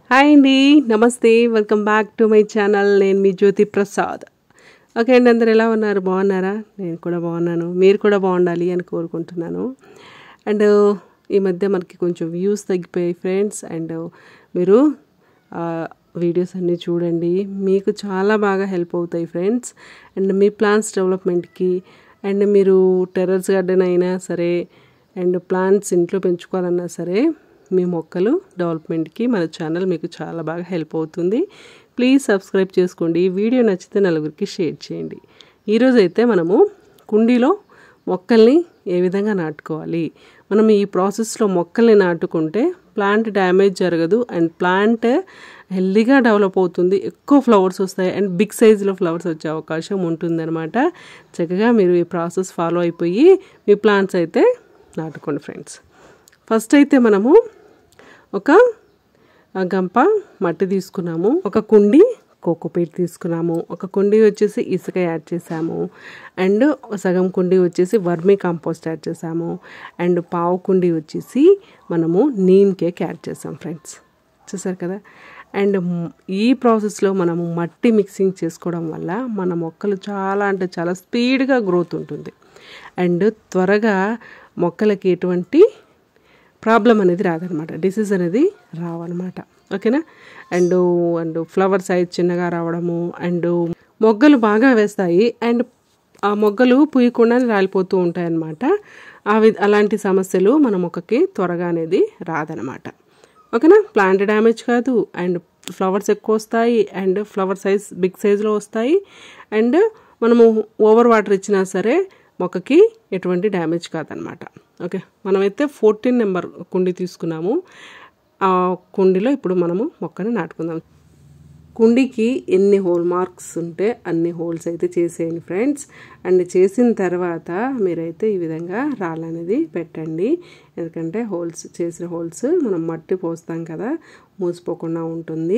hi అండి namaste welcome back to my channel నేను మీ జ్యోతి ప్రసాద్ ఓకే అండి అందరు ఎలా ఉన్నారు బాగున్నారా నేను కూడా బాగున్నాను మీరు కూడా బాగుండాలి అని కోరుకుంటున్నాను అండ్ ఈ మధ్య మనకి కొంచెం వ్యూస్ తగ్గిపోయాయి ఫ్రెండ్స్ అండ్ మీరు వీడియోస్ అన్నీ చూడండి మీకు చాలా బాగా హెల్ప్ అవుతాయి ఫ్రెండ్స్ అండ్ మీ ప్లాన్స్ డెవలప్మెంట్కి అండ్ మీరు టెర్రస్ గార్డెన్ అయినా సరే అండ్ ప్లాంట్స్ ఇంట్లో పెంచుకోవాలన్నా సరే మీ మొక్కలు డెవలప్మెంట్కి మన ఛానల్ మీకు చాలా బాగా హెల్ప్ అవుతుంది ప్లీజ్ సబ్స్క్రైబ్ చేసుకోండి ఈ వీడియో నచ్చితే నలుగురికి షేర్ చేయండి ఈరోజు అయితే మనము కుండీలో మొక్కల్ని ఏ విధంగా నాటుకోవాలి మనం ఈ ప్రాసెస్లో మొక్కల్ని నాటుకుంటే ప్లాంట్ డ్యామేజ్ జరగదు అండ్ ప్లాంట్ హెల్దీగా డెవలప్ అవుతుంది ఎక్కువ ఫ్లవర్స్ వస్తాయి అండ్ బిగ్ సైజులో ఫ్లవర్స్ వచ్చే అవకాశం ఉంటుందన్నమాట చక్కగా మీరు ఈ ప్రాసెస్ ఫాలో అయిపోయి మీ ప్లాంట్స్ అయితే నాటుకోండి ఫ్రెండ్స్ ఫస్ట్ అయితే మనము ఒక గంప మట్టి తీసుకున్నాము ఒక కుండి కోకోపీట్ తీసుకున్నాము ఒక కుండి వచ్చేసి ఇసుక యాడ్ చేసాము అండ్ సగం కుండి వచ్చేసి వర్మీ కాంపోస్ట్ యాడ్ చేసాము అండ్ పావు కుండి వచ్చేసి మనము నీమ్ కేక్ యాడ్ చేసాం ఫ్రెండ్స్ చూసారు కదా అండ్ ఈ ప్రాసెస్లో మనము మట్టి మిక్సింగ్ చేసుకోవడం వల్ల మన మొక్కలు చాలా అంటే చాలా స్పీడ్గా గ్రోత్ ఉంటుంది అండ్ త్వరగా మొక్కలకి ఎటువంటి ప్రాబ్లం అనేది రాదనమాట డిసీజ్ అనేది రావన్నమాట ఓకేనా అండ్ అండ్ ఫ్లవర్ సైజ్ చిన్నగా రావడము అండ్ మొగ్గలు బాగా వేస్తాయి అండ్ ఆ మొగ్గలు పూయకుండానే రాలిపోతూ ఉంటాయి అన్నమాట అవి అలాంటి సమస్యలు మన మొక్కకి త్వరగా అనేది రాదనమాట ఓకేనా ప్లాంట్ డ్యామేజ్ కాదు అండ్ ఫ్లవర్స్ ఎక్కువ వస్తాయి అండ్ ఫ్లవర్ సైజ్ బిగ్ సైజులో వస్తాయి అండ్ మనము ఓవర్ వాటర్ ఇచ్చినా సరే మొక్కకి ఎటువంటి డ్యామేజ్ కాదనమాట ఓకే మనమైతే ఫోర్టీన్ నెంబర్ కుండి తీసుకున్నాము ఆ కుండీలో ఇప్పుడు మనము మొక్కని నాటుకుందాం కుండీకి ఎన్ని హోల్ మార్క్స్ ఉంటే అన్ని హోల్స్ అయితే చేసేయండి ఫ్రెండ్స్ అండ్ చేసిన తర్వాత మీరైతే ఈ విధంగా రాళ్ళనేది పెట్టండి ఎందుకంటే హోల్స్ చేసిన హోల్స్ మనం మట్టి పోస్తాం కదా మూసిపోకుండా ఉంటుంది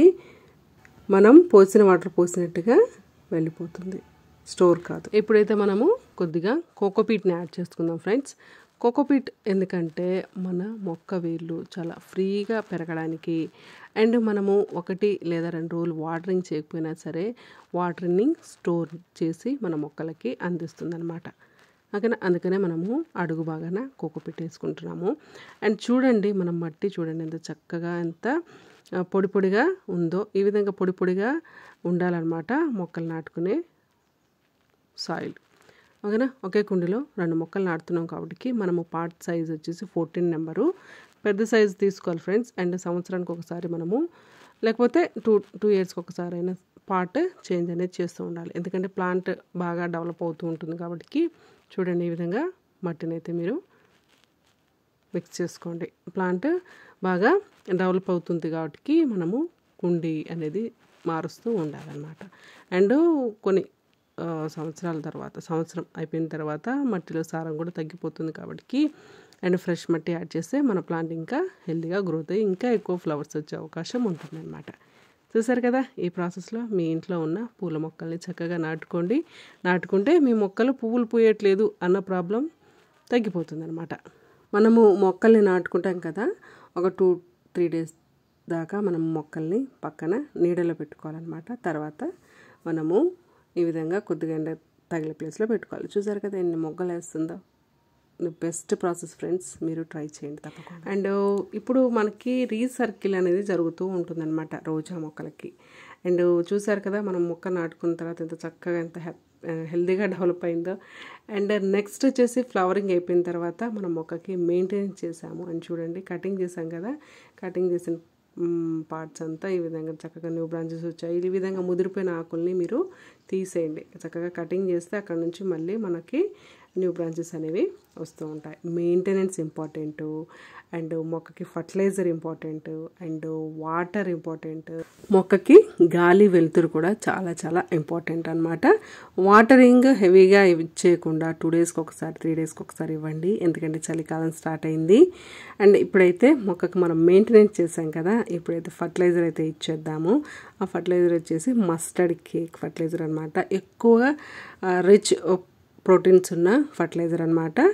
మనం పోసిన వాటర్ పోసినట్టుగా వెళ్ళిపోతుంది స్టోర్ కాదు ఇప్పుడైతే మనము కొద్దిగా కోకోపీట్ని యాడ్ చేసుకుందాం ఫ్రెండ్స్ కోకోపీట్ ఎందుకంటే మన మొక్క వేళ్ళు చాలా ఫ్రీగా పెరగడానికి అండ్ మనము ఒకటి లేదా రెండు రోజులు వాటరింగ్ చేయకపోయినా సరే వాటరింగ్ స్టోర్ చేసి మన మొక్కలకి అందిస్తుంది అనమాట ఓకేనా అందుకనే మనము అడుగు బాగాన కోకోపీట్ వేసుకుంటున్నాము అండ్ చూడండి మనం మట్టి చూడండి ఎంత చక్కగా ఎంత పొడి పొడిగా ఉందో ఈ విధంగా పొడి పొడిగా ఉండాలన్నమాట మొక్కలు నాటుకునే సాయిల్ ఓకేనా ఒకే కుండీలో రెండు మొక్కలు నాటుతున్నాం కాబట్టి మనము పార్ట్ సైజ్ వచ్చేసి ఫోర్టీన్ నెంబరు పెద్ద సైజు తీసుకోవాలి ఫ్రెండ్స్ అండ్ సంవత్సరానికి ఒకసారి మనము లేకపోతే టూ టూ ఇయర్స్కి ఒకసారి అయినా పార్ట్ చేంజ్ అనేది చేస్తూ ఉండాలి ఎందుకంటే ప్లాంట్ బాగా డెవలప్ అవుతూ ఉంటుంది కాబట్టి చూడండి ఈ విధంగా మట్టిని అయితే మీరు మిక్స్ చేసుకోండి ప్లాంట్ బాగా డెవలప్ అవుతుంది కాబట్టి మనము కుండి అనేది మారుస్తూ ఉండాలన్నమాట అండ్ కొన్ని సంవత్సరాల తర్వాత సంవత్సరం అయిపోయిన తర్వాత మట్టిలో సారం కూడా తగ్గిపోతుంది కాబట్టి అండ్ ఫ్రెష్ మట్టి యాడ్ చేస్తే మన ప్లాంట్ ఇంకా హెల్తీగా గ్రోత్ అయ్యి ఇంకా ఎక్కువ ఫ్లవర్స్ వచ్చే అవకాశం ఉంటుందన్నమాట చూసారు కదా ఈ ప్రాసెస్లో మీ ఇంట్లో ఉన్న పూల మొక్కల్ని చక్కగా నాటుకోండి నాటుకుంటే మీ మొక్కలు పువ్వులు పూయట్లేదు అన్న ప్రాబ్లం తగ్గిపోతుందన్నమాట మనము మొక్కల్ని నాటుకుంటాం కదా ఒక టూ త్రీ డేస్ దాకా మనం మొక్కల్ని పక్కన నీడలో పెట్టుకోవాలన్నమాట తర్వాత మనము ఈ విధంగా కొద్దిగా ఎండ తగిలే ప్లేస్లో పెట్టుకోవాలి చూసారు కదా ఎన్ని మొగ్గలు వేస్తుందో బెస్ట్ ప్రాసెస్ ఫ్రెండ్స్ మీరు ట్రై చేయండి తప్పకుండా అండ్ ఇప్పుడు మనకి రీసర్కిల్ అనేది జరుగుతూ ఉంటుందన్నమాట రోజా మొక్కలకి అండ్ చూసారు కదా మనం మొక్క నాటుకున్న తర్వాత ఎంత చక్కగా ఎంత హెల్దీగా డెవలప్ అయిందో అండ్ నెక్స్ట్ వచ్చేసి ఫ్లవరింగ్ అయిపోయిన తర్వాత మనం మొక్కకి మెయింటెనెన్స్ చేసాము అని చూడండి కటింగ్ చేసాం కదా కటింగ్ చేసిన పార్ట్స్ అంతా ఈ విధంగా చక్కగా న్యూ బ్రాంచెస్ వచ్చాయి ఈ విధంగా ముదిరిపోయిన ఆకుల్ని మీరు తీసేయండి చక్కగా కటింగ్ చేస్తే అక్కడ నుంచి మళ్ళీ మనకి న్యూ బ్రాంచెస్ అనేవి వస్తూ ఉంటాయి మెయింటెనెన్స్ ఇంపార్టెంట్ అండ్ మొక్కకి fertilizer important and water important మొక్కకి గాలి వెలుతురు కూడా చాలా చాలా ఇంపార్టెంట్ అనమాట వాటరింగ్ హెవీగా ఇచ్చేయకుండా టూ డేస్కి ఒకసారి త్రీ డేస్కి ఒకసారి ఇవ్వండి ఎందుకంటే చలికాలం స్టార్ట్ అయింది అండ్ ఇప్పుడైతే మొక్కకి మనం మెయింటెనెన్స్ చేసాం కదా ఇప్పుడైతే ఫర్టిలైజర్ అయితే ఇచ్చేద్దాము ఆ ఫర్టిలైజర్ వచ్చేసి మస్టర్డ్ కేక్ ఫర్టిలైజర్ అనమాట ఎక్కువగా రిచ్ ప్రోటీన్స్ ఉన్న ఫర్టిలైజర్ అనమాట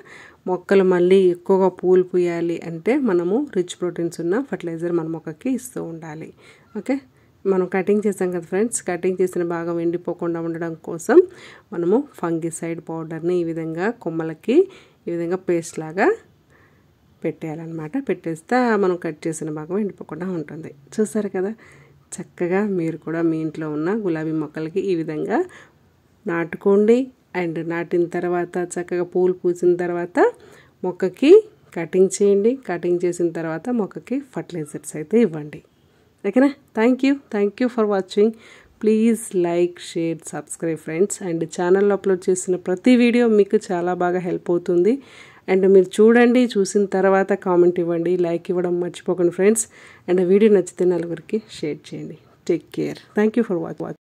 మొక్కలు మళ్ళీ ఎక్కువగా పూలు పూయాలి అంటే మనము రిచ్ ప్రోటీన్స్ ఉన్న ఫర్టిలైజర్ మన మొక్కకి ఇస్తూ ఉండాలి ఓకే మనం కటింగ్ చేసాం కదా ఫ్రెండ్స్ కటింగ్ చేసిన భాగం ఎండిపోకుండా ఉండడం కోసం మనము ఫంగిసైడ్ పౌడర్ని ఈ విధంగా కొమ్మలకి ఈ విధంగా పేస్ట్ లాగా పెట్టేయాలన్నమాట పెట్టేస్తే మనం కట్ చేసిన భాగం ఎండిపోకుండా ఉంటుంది చూసారు కదా చక్కగా మీరు కూడా మీ ఇంట్లో ఉన్న గులాబీ మొక్కలకి ఈ విధంగా నాటుకోండి అండ్ నాటిన తర్వాత చక్కగా పూలు పూసిన తర్వాత మొక్కకి కటింగ్ చేయండి కటింగ్ చేసిన తర్వాత మొక్కకి ఫర్టిలైజర్స్ అయితే ఇవ్వండి ఓకేనా thank you thank you for watching please like share subscribe friends and ఛానల్లో అప్లోడ్ చేసిన ప్రతి వీడియో మీకు చాలా బాగా హెల్ప్ అవుతుంది అండ్ మీరు చూడండి చూసిన తర్వాత కామెంట్ ఇవ్వండి లైక్ ఇవ్వడం మర్చిపోకండి ఫ్రెండ్స్ అండ్ వీడియో నచ్చితే నలుగురికి షేర్ చేయండి take care thank you for watch watch